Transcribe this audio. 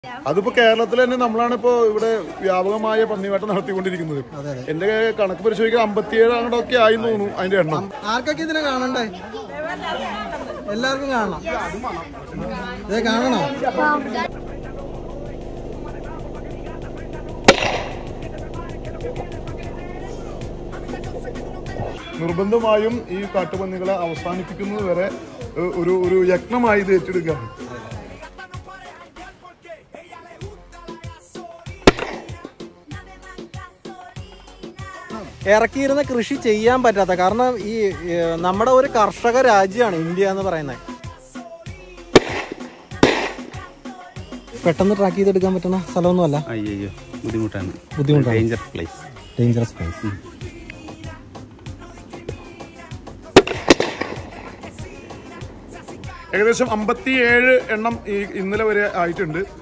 അതിപ്പോ കേരളത്തിൽ തന്നെ നമ്മളാണ് ഇപ്പോ ഇവിടെ വ്യാപകമായ പന്നിവേട്ട നടത്തിക്കൊണ്ടിരിക്കുന്നത് എന്റെ കണക്ക് പരിശോധിക്കാൻ അമ്പത്തിയേഴ് അങ്ങോട്ടൊക്കെ ആയി തോന്നുന്നു അതിന്റെ എണ്ണം ആർക്കൊക്കെ ഇതിനെ കാണണ്ടേ എല്ലാവർക്കും കാണണം ഇത് കാണണോ നിർബന്ധമായും ഈ കാട്ടുപന്നികളെ അവസാനിപ്പിക്കുന്നത് വരെ ഏഹ്, ഒരു ഒരു യജ്ഞമായി ഇത് ഏറ്റെടുക്കുകയാണ് ഇറക്കിയിരുന്ന കൃഷി ചെയ്യാൻ പറ്റാത്ത കാരണം ഈ ഏഹ്, നമ്മുടെ ഒരു കർഷക രാജ്യമാണ് ഇന്ത്യ എന്ന് പറയുന്നത് പെട്ടെന്ന് ട്രാക്ക് ചെയ്തെടുക്കാൻ പറ്റുന്ന സ്ഥലമൊന്നുമല്ല അയ്യോ ബുദ്ധിമുട്ടാണ് ബുദ്ധിമുട്ടാണ്. ഡേഞ്ചർ പ്ലേസ് ഡേഞ്ചറസ് പ്ലേസ് ഏകദേശം അമ്പത്തിയേഴ് എണ്ണം ഈ ഇന്നലെ വരെ ആയിട്ടുണ്ട്